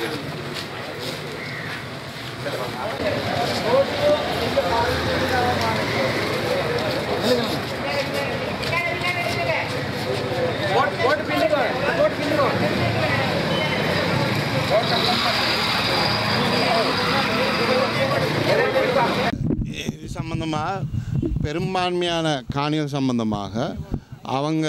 இது சம்பந்தமாக பெரும்பான்மையான காணிகள் சம்பந்தமாக அவங்க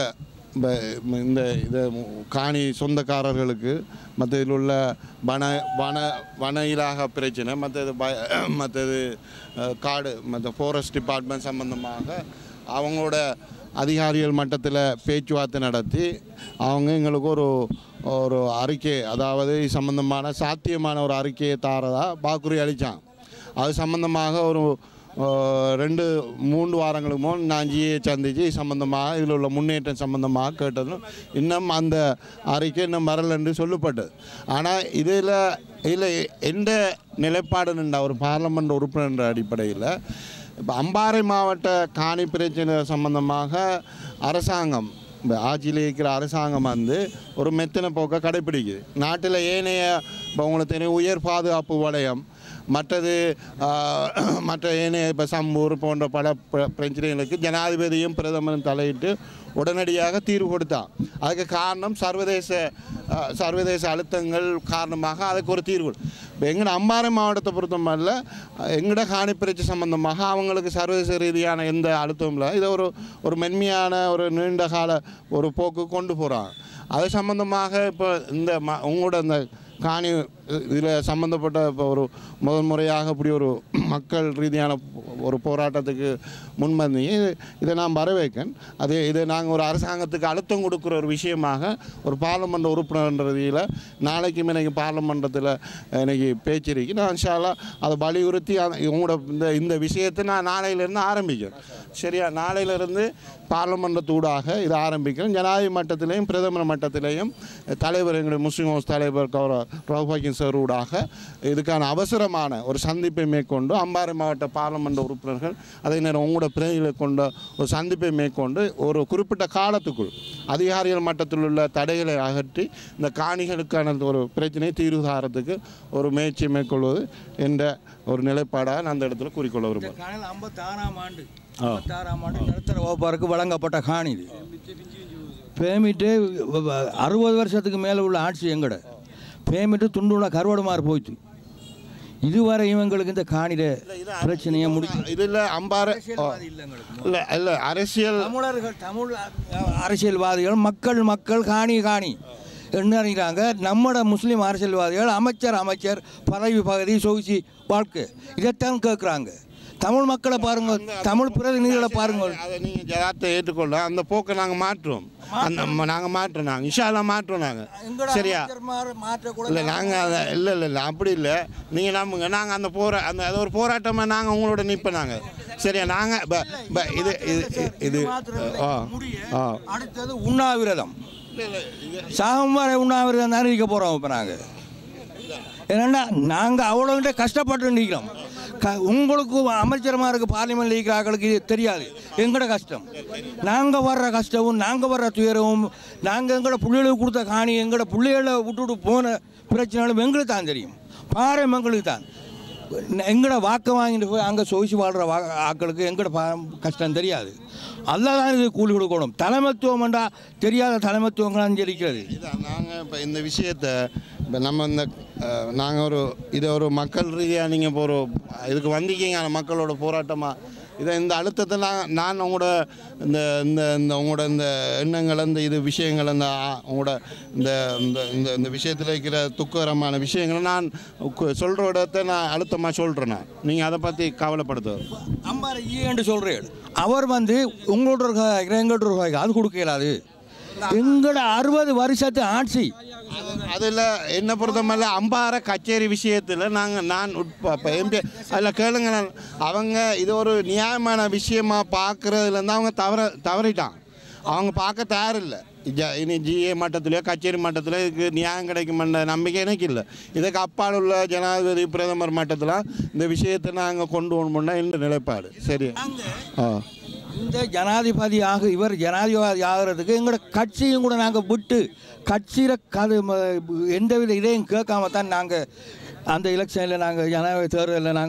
இப்ப இந்த இதை காணி சொந்தக்காரர்களுக்கு மற்ற இதில் உள்ள வன வன வன இலாக பிரச்சனை மற்றது ப மற்றது அஹ், காடு மற்ற ஃபாரஸ்ட் டிபார்ட்மெண்ட் சம்பந்தமாக அவங்களோட அதிகாரிகள் மட்டத்தில் பேச்சுவார்த்தை நடத்தி அவங்க எங்களுக்கு ஒரு ஒரு அறிக்கை அதாவது இது சம்பந்தமான சாத்தியமான ஒரு அறிக்கையை தாரதா வாக்குறுதி அளித்தான் அது சம்பந்தமாக ஒரு அஹ், ரெண்டு மூன்று வாரங்களுக்கு முன் நான் ஜிஏ சந்திச்சு இது சம்பந்தமாக இதில் உள்ள முன்னேற்றம் சம்பந்தமாக கேட்டதும் இன்னும் அந்த அறிக்கை இன்னும் வரல என்று சொல்லப்பட்டது ஆனால் இதில் இதில் எந்த நிலைப்பாடுன்ற ஒரு பார்லமெண்ட் உறுப்பினர் என்ற அடிப்படையில் இப்போ அம்பாறை மாவட்ட காணி பிரச்சனை சம்பந்தமாக அரசாங்கம் இந்த ஆட்சியில் இருக்கிற அரசாங்கம் வந்து ஒரு மெத்தனை போக்கை கடைப்பிடிக்குது நாட்டில் ஏனைய இப்போ உங்களுக்கு தெரியும் உயர் பாதுகாப்பு வலயம் மற்றது ஆஹ், மற்ற ஏனைய இப்போ சம்பூர் போன்ற பல பிர- பிரச்சனைகளுக்கு ஜனாதிபதியும் பிரதமரும் தலையிட்டு உடனடியாக தீர்வு கொடுத்தான் அதுக்கு காரணம் சர்வதேச ஆஹ், சர்வதேச அழுத்தங்கள் காரணமாக அதுக்கு ஒரு தீர்வு இப்போ எங்கட அம்பாறை மாவட்டத்தை பொறுத்தமல்ல எங்கட காணி பிரச்சனை சம்பந்தமாக அவங்களுக்கு சர்வதேச ரீதியான எந்த அழுத்தமும் இல்லை இதை ஒரு ஒரு மென்மையான ஒரு நீண்ட கால ஒரு போக்கு கொண்டு போகிறாங்க அது சம்பந்தமாக இப்போ இந்த ம உங்களோட இந்த காணி இதில் சம்மந்தப்பட்ட இப்போ ஒரு முதல் முறையாக இப்படி ஒரு மக்கள் ரீதியான ஒரு போராட்டத்துக்கு முன்வந்து இதை நான் வரவேற்கேன் அது இதை நாங்கள் ஒரு அரசாங்கத்துக்கு அழுத்தம் கொடுக்குற ஒரு விஷயமாக ஒரு பார்லமெண்ட் உறுப்பினர் ரீதியில் நாளைக்கும் எனக்கு பார்லமெண்டத்தில் எனக்கு பேச்சு இருக்கு நான் இன்ஷால்லா அதை வலியுறுத்தி அந்த- உங்களோட இந்த இந்த விஷயத்தை நான் நாளையிலேருந்து ஆரம்பிக்கிறேன் சரியா நாளையிலேருந்து பார்லமெண்டத்தூடாக இதை ஆரம்பிக்கிறேன் ஜனாதிபதி மட்டத்திலையும் பிரதமர் மட்டத்திலையும் தலைவர் எங்களுடைய முஸ்லீம் ஹவுஸ் தலைவர் கௌரவ ரவுபாக்கின் சார் ஊடாக இதுக்கான அவசரமான ஒரு சந்திப்பை மேற்கொண்டு அம்பாறை மாவட்ட பார்லமெண்ட் உறுப்பினர்கள் அதே நேரம் உங்களோட பிரதிகளை கொண்ட ஒரு சந்திப்பை மேற்கொண்டு ஒரு குறிப்பிட்ட காலத்துக்குள் அதிகாரிகள் மட்டத்தில் உள்ள தடைகளை அகற்றி இந்த காணிகளுக்கான ஒரு பிரச்சனையை தீர்வு காரத்துக்கு ஒரு முயற்சியை மேற்கொள்வது என்ற ஒரு நிலைப்பாடாக நான் அந்த இடத்துல குறிக்கொள்ள விரும்புகிறேன் காணியில் ஐம்பத்தாறாம் ஆண்டு ஐம்பத்தாறாம் ஆண்டு நடுத்தர வகுப்பாருக்கு வழங்கப்பட்ட காணி இது பேமிட்டு அறுபது வருஷத்துக்கு மேலே உள்ள ஆட்சி எங்கட பேமிட்டு துண்டுள்ள கருவடமாறு போயிட்டு இதுவரை இவங்களுக்கு இந்த காணியில பிரச்சனையை முடிச்சு இதில் அம்பாறை இல்லை இல்லை அரசியல் தமிழர்கள் தமிழ் அரசியல்வாதிகள் மக்கள் மக்கள் காணி காணி என்ன நினைக்கிறாங்க நம்மட முஸ்லீம் அரசியல்வாதிகள் அமைச்சர் அமைச்சர் பதவி பகுதி சொகுசி வாழ்க்கை இதைத்தான் கேட்குறாங்க தமிழ் மக்களை பாருங்க தமிழ் பிரதிநிதிகளை பாருங்க அதை நீங்கள் ஜதாத்தை ஏற்றுக்கொள்ள அந்த போக்கை நாங்கள் மாற்றுவோம் அந்த நாங்கள் மாற்றுறோம் நாங்கள் இன்ஷால்லா மாற்றுறோம் நாங்கள் சரியா இல்லை நாங்கள் அதை இல்லை இல்லை இல்லை அப்படி இல்லை நீங்கள் நம்புங்க நாங்கள் அந்த போரா அந்த அது ஒரு போராட்டமாக நாங்கள் உங்களோட நிற்போம் நாங்கள் சரியா நாங்கள் இது இது இது ஆ ஆ அடுத்தது உண்ணாவிரதம் சாகும் வரை உண்ணாவிரதம் தான் இருக்க போகிறோம் இப்போ நாங்கள் ஏன்னா நாங்கள் அவ்வளோகிட்ட கஷ்டப்பட்டு நிற்கிறோம் க உங்களுக்கு அமைச்சரமாக இருக்க பார்லிமெண்ட் இருக்கிற ஆட்களுக்கு இது தெரியாது எங்களோட கஷ்டம் நாங்கள் வர்ற கஷ்டமும் நாங்கள் வர்ற துயரமும் நாங்கள் எங்களோட பிள்ளைகளுக்கு கொடுத்த காணி எங்களோட பிள்ளைகளை விட்டுட்டு போன பிரச்சனைகளும் எங்களுக்கு தான் தெரியும் பாறை எங்களுக்கு தான் எங்களோட வாக்கை வாங்கிட்டு போய் அங்கே சொவிச்சு வாழ்கிற வா ஆட்களுக்கு எங்களோட பா கஷ்டம் தெரியாது அதில் தான் இது கூலி கொடுக்கணும் தலைமைத்துவம்ண்டா தெரியாத தலைமைத்துவங்களாம் இருக்கிறது இதான் நாங்கள் இப்போ இந்த விஷயத்தை இப்போ நம்ம இந்த நாங்கள் ஒரு இதை ஒரு மக்கள் ரீதியாக நீங்கள் இப்போ ஒரு இதுக்கு வந்திருக்கீங்க அந்த மக்களோட போராட்டமாக இதை இந்த அழுத்தத்தை நான் நான் உங்களோட இந்த இந்த இந்த உங்களோட இந்த எண்ணங்கள் இந்த இது விஷயங்கள் இந்த ஆ, உங்களோட இந்த இந்த இந்த இந்த விஷயத்தில் இருக்கிற துக்ககரமான விஷயங்களை நான் சொல்கிற இடத்த நான் அழுத்தமாக சொல்கிறேன் நான் நீங்கள் அதை பற்றி கவலைப்படுத்து அம்பாறை ஈன்னு சொல்கிறேன் அவர் வந்து உங்களோட ரூபாய்க்கு எங்களோட ரூபாய்க்கு அது கொடுக்க இயலாது எங்களோட அறுபது வருஷத்து ஆட்சி அதில் என்ன பொறுத்தமல்ல அம்பார கச்சேரி விஷயத்தில் நாங்கள் நான் உட்ப இப்போ எம்பி அதில் கேளுங்க நான் அவங்க இது ஒரு நியாயமான விஷயமா பார்க்குறதுலேருந்து அவங்க தவற தவறிட்டான் அவங்க பார்க்க தயாரில்லை ஜ- இனி ஜிஏ மட்டத்திலையோ கச்சேரி மட்டத்திலோ இதுக்கு நியாயம் கிடைக்குமென்ற நம்பிக்கை எனக்கு இல்லை இதுக்கு அப்பால் உள்ள ஜனாதிபதி பிரதமர் மட்டத்தில் இந்த விஷயத்தை நாங்கள் கொண்டு வரணும்னா இந்த நிலைப்பாடு சரி ஆ இந்த ஜனாதிபதி ஆக இவர் ஜனாதிபதி ஆகிறதுக்கு எங்களோட கட்சியும் கூட நாங்கள் விட்டு கட்சியில் கது ம- எந்தவித இதையும் கேட்காம தான் நாங்கள் அந்த எலெக்ஷனில் நாங்கள் ஜனாதிபதி தேர்தலில்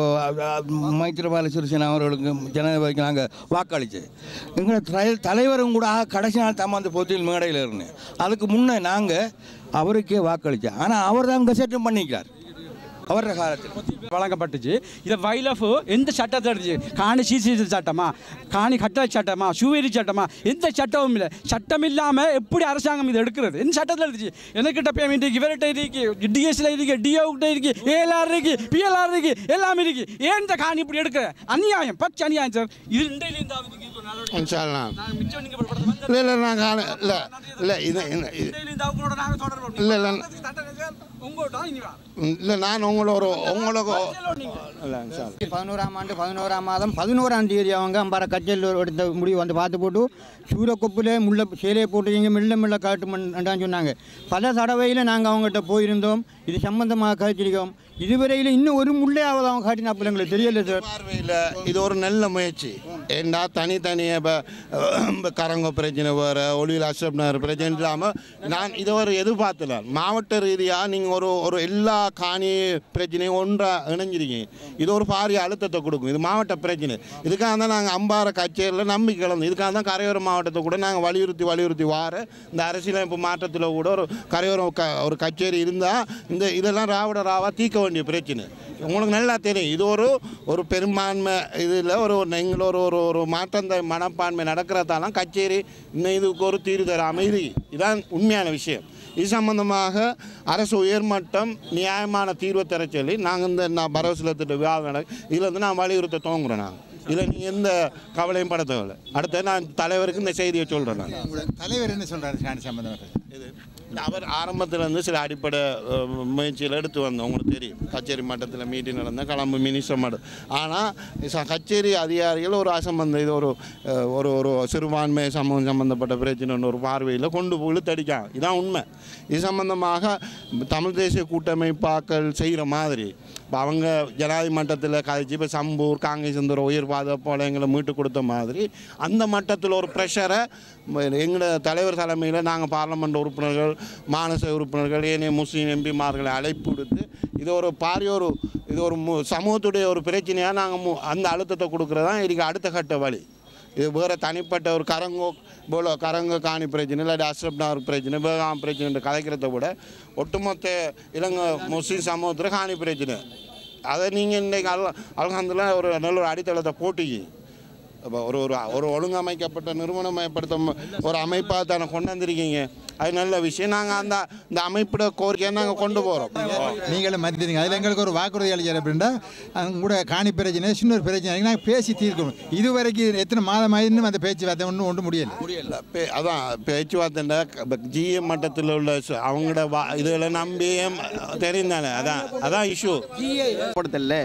நாங்கள் மைத்திரிபால சிறிசேனா அவர்களுக்கு ஜனாதிபதிக்கு நாங்கள் வாக்களித்தோம் எங்களை தலை- தலைவரும் கூட கடைசி நாள் தம்மாந்து போத்தியில் மேடையில் இருந்தேன் அதுக்கு முன்னே நாங்கள் அவருக்கே வாக்களித்தோம் ஆனால் அவர் தான் கசட்டும் பண்ணிக்கிறார் அவர காலத்தில் வழங்கப்பட்டுச்சு இதை வைலஃப் எந்த சட்டத்தை எடுத்துச்சு காணி சிசி சட்டமா காணி கட்ட சட்டமா சூவேரி சட்டமா எந்த சட்டமும் இல்லை சட்டம் இல்லாமல் எப்படி அரசாங்கம் இதை எடுக்கிறது எந்த சட்டத்தில் எடுத்துச்சு எனக்கிட்ட பேமெண்ட் இருக்கு இவர்கிட்ட இருக்கு டிஎஸ்ல இருக்கு டிஓ கிட்ட இருக்கு ஏஎல்ஆர் இருக்கு பிஎல்ஆர் இருக்கு எல்லாமே இருக்கு ஏன் இந்த காணி இப்படி எடுக்கிற அநியாயம் பச்சை அநியாயம் சார் இது இன்றையில இருந்து அவருக்கு இது ஒரு நடவடிக்கை. இன்ஷால்லா நாங்க மிச்சம் நீங்க படுறது வந்து- இல்லை இல்லை நான் காண இல்லை இல்லை இது இது- இது- இன்றையில இருந்து அவங்களோட நாங்க தொடர்பு இல்ல, இல்ல. உங்கள்கிட்ட இனி வா. இல்லை நான் உங்களோட உங்களுக்கு இல்லை இன்ஷா பதினோராம் ஆண்டு பதினோராம் மாதம் பதினோராம் தேதி அவங்க அம்பார கச்சேரியில் எடுத்த முடிவு வந்து பார்த்து போட்டு சூரக்கொப்பில் முள்ள சேலையை போட்டு இங்கே மெல்ல மெல்ல காட்டுமெண்டான்னு சொன்னாங்க பல தடவையில் நாங்கள் அவங்ககிட்ட போயிருந்தோம் இது சம்பந்தமாக கழிச்சிருக்கோம் இதுவரையில் இன்னும் ஒரு முள்ளையாவது அவங்க காட்டினா அப்போ எங்களுக்கு தெரியல சார் பார்வையில் இது ஒரு நல்ல முயற்சி ஏண்டா தனித்தனியாக இப்போ கரங்க பிரச்சனை வேறு ஒளியில் அசப் நகர் பிரச்சனை இல்லாமல் நான் இதை ஒரு எதிர்பார்த்தல மாவட்ட ரீதியாக நீங்கள் ஒரு ஒரு எல்லா காணி பிரச்சனையும் ஒன்றாக இணைஞ்சிருக்கீங்க இது ஒரு பாரிய அழுத்தத்தை கொடுக்கும் இது மாவட்ட பிரச்சனை இதுக்காக தான் நாங்கள் அம்பார கச்சேரியில் நம்பிக்கை இழந்தோம் இதுக்காக தான் கரையோர மாவட்டத்தை கூட நாங்கள் வலியுறுத்தி வலியுறுத்தி வார இந்த அரசியலமைப்பு மாற்றத்தில் கூட ஒரு கரையோரம் க ஒரு கச்சேரி இருந்தால் இந்த இதெல்லாம் ராவட ராவா தீர்க்க வேண்டிய பிரச்சனை உங்களுக்கு நல்லா தெரியும் இது ஒரு ஒரு பெரும்பான்மை இதில் ஒரு எங்களை ஒரு ஒரு ஒரு மாற்றம் த- மனப்பான்மை நடக்கிறதாலாம் கச்சேரி இன்னும் இதுக்கு ஒரு தீர்வு தர அமைதி இதான் உண்மையான விஷயம் இது சம்பந்தமாக அரசு உயர்மட்டம் நியாயமான தீர்வை தர சொல்லி நாங்கள் இந்த நான் பரவசிலத்திட்ட விவாதம் நடக்கு இதில் வந்து நான் வலியுறுத்த துவங்குறேன் நாங்கள் இதில் நீங்கள் எந்த கவலையும் பட தேவையில்லை அடுத்து நான் தலைவருக்கு இந்த செய்தியை சொல்கிறேன் நான் உங்களோட தலைவர் என்ன சொல்றாரு காணி சம்பந்தமாக இது இல்ல, அவர் ஆரம்பத்தில் இருந்து சில அடிப்படை அஹ், முயற்சிகள் எடுத்து வந்தோம் உங்களுக்கு தெரியும் கச்சேரி மட்டத்தில் மீட்டிங் நடந்த கிளம்பு மினிஸ்டர் மட்டம் ஆனால் கச்சேரி அதிகாரிகள் ஒரு அசம்பந்த இது ஒரு அஹ், ஒரு ஒரு சிறுபான்மை சமூகம் சம்பந்தப்பட்ட பிரச்சனை ஒரு பார்வையில் கொண்டு போய் இழுத்தடிக்காங்க இதான் உண்மை இது சம்பந்தமாக தமிழ் தேசிய கூட்டமைப்பாக்கள் செய்கிற மாதிரி இப்போ அவங்க ஜனாதி மட்டத்தில் கதைச்சு இப்போ சம்பூர் காங்கிரஸ் இந்த ஒரு உயிர் பாதுகாப்பு எங்களை மீட்டு கொடுத்த மாதிரி அந்த மட்டத்தில் ஒரு ப்ரெஷரை எங்களோட தலைவர் தலைமையில் நாங்கள் பார்லமெண்ட் உறுப்பினர்கள் மாநச உறுப்பினர்கள் ஏனைய முஸ்லீம் எம்பிமார்களை அழைப்பு விடுத்து இது ஒரு பாரிய ஒரு இது ஒரு மு சமூகத்துடைய ஒரு பிரச்சனையாக நாங்கள் அந்த அழுத்தத்தை கொடுக்குறது தான் இதுக்கு அடுத்த கட்ட வழி இது வேறு தனிப்பட்ட ஒரு கரங்கோ போல கரங்க காணி பிரச்சனை இல்லாட்டி அஸ்ரப் நகர் பிரச்சனை பேகாம் பிரச்சனை கதைக்கிறத விட ஒட்டுமொத்த இலங்கை முஸ்லீம் சமூகத்தில் காணி பிரச்சனை அதை நீங்கள் இன்றைக்கு அல் அல்ஹம்துலில்லாஹ் ஒரு நல்ல ஒரு அடித்தளத்தை போட்டிக்கு இப்போ ஒரு ஒரு ஒரு ஒழுங்கமைக்கப்பட்ட நிறுவனமயப்படுத்த ஒரு அமைப்பாக தானே கொண்டு வந்திருக்கீங்க அது நல்ல விஷயம் நாங்கள் அந்த இந்த அமைப்பிட கோரிக்கையை நாங்கள் கொண்டு போகிறோம் நீங்களும் மதித்தீங்க அதில் எங்களுக்கு ஒரு வாக்குறுதி அளிச்சார் அப்படின்னா அவங்க கூட காணி பிரச்சனை சின்ன ஒரு பிரச்சனை நாங்கள் பேசி தீர்க்கணும் இது வரைக்கும் எத்தனை மாதம் ஆயிருந்தும் அந்த பேச்சுவார்த்தை ஒன்றும் ஒன்றும் முடியல இல்ல, பே- அதான் பேச்சுவார்த்தை ஜிஎம் மட்டத்தில் உள்ள சு- அவங்களோட வா இதில் நம்பியே தெரிந்தானே அதான் அதான் இஷ்யூ படுத்தல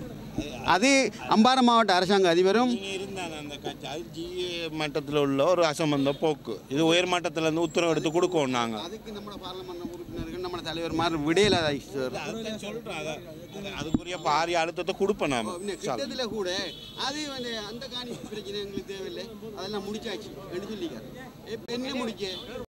அது அம்பாறை மாவட்ட அரசாங்க அதிபரும் இருந்தானே அந்த கட்சி அது ஜிஏ மட்டத்தில் உள்ள ஒரு அசம்பந்த போக்கு இது உயர் மட்டத்தில் இருந்து உத்தரவு எடுத்து கொடுக்கோம் நாங்கள் அதுக்கு நம்ம பார்லமெண்ட் உறுப்பினர்கள் நம்ம தலைவர் மாதிரி விடையில சார் சொல்கிறேன் அதுக்குரிய பாரிய அழுத்தத்தை கொடுப்பேன் நான் கிட்டத்தில் கூட அது வந்து அந்த காணி பிரச்சனை எங்களுக்கு தேவையில்லை அதெல்லாம் முடிச்சாச்சு என்று சொல்லிக்காரு இப்ப என்ன முடிக்க